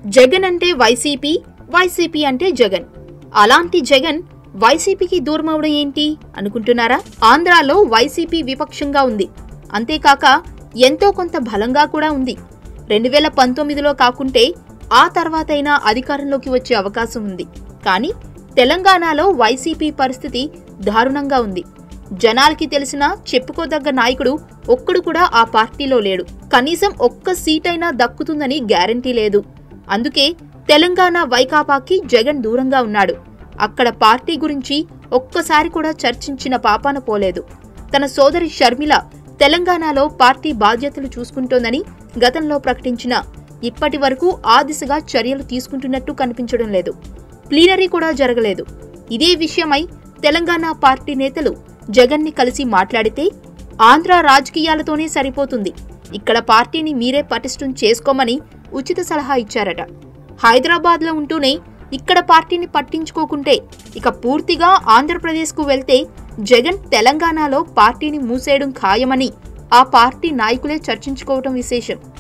జగన్ అంటే YCP YCP అంటే జగన్ అలాంటి జగన్ వైసీపీకి దూరం అవడం ఏంటి అనుకుంటున్నారా ఆంధ్రాలో వైసీపీ విపక్షంగా ఉంది అంతేకాక ఎంతో కొంత బలంగా కూడా ఉంది రెండు వేల పంతొమ్మిదిలో కాకుంటే ఆ తర్వాతైనా అధికారంలోకి వచ్చే అవకాశం ఉంది కానీ తెలంగాణలో వైసీపీ పరిస్థితి దారుణంగా ఉంది జనాలకి తెలిసినా చెప్పుకోదగ్గ నాయకుడు ఒక్కడు కూడా ఆ పార్టీలో లేడు కనీసం ఒక్క సీటైనా దక్కుతుందని గ్యారంటీ లేదు అందుకే తెలంగాణ వైకాపాకి జగన్ దూరంగా ఉన్నాడు అక్కడ పార్టీ గురించి ఒక్కసారి కూడా చర్చించిన పాపాన పోలేదు తన సోదరి షర్మిల తెలంగాణలో పార్టీ బాధ్యతలు చూసుకుంటోందని గతంలో ప్రకటించిన ఇప్పటి వరకు ఆ దిశగా చర్యలు తీసుకుంటున్నట్టు కనిపించడం లేదు ప్లీనరీ కూడా జరగలేదు ఇదే విషయమై తెలంగాణ పార్టీ నేతలు జగన్ని కలిసి మాట్లాడితే ఆంధ్ర రాజకీయాలతోనే సరిపోతుంది ఇక్కడ పార్టీని మీరే పటిష్టం చేసుకోమని ఉచిత సలహా ఇచ్చారట హైదరాబాద్లో ఉంటూనే ఇక్కడ పార్టీని పట్టించుకోకుంటే ఇక పూర్తిగా ఆంధ్రప్రదేశ్కు వెళ్తే జగన్ తెలంగాణలో పార్టీని మూసేయడం ఖాయమని ఆ పార్టీ నాయకులే చర్చించుకోవటం విశేషం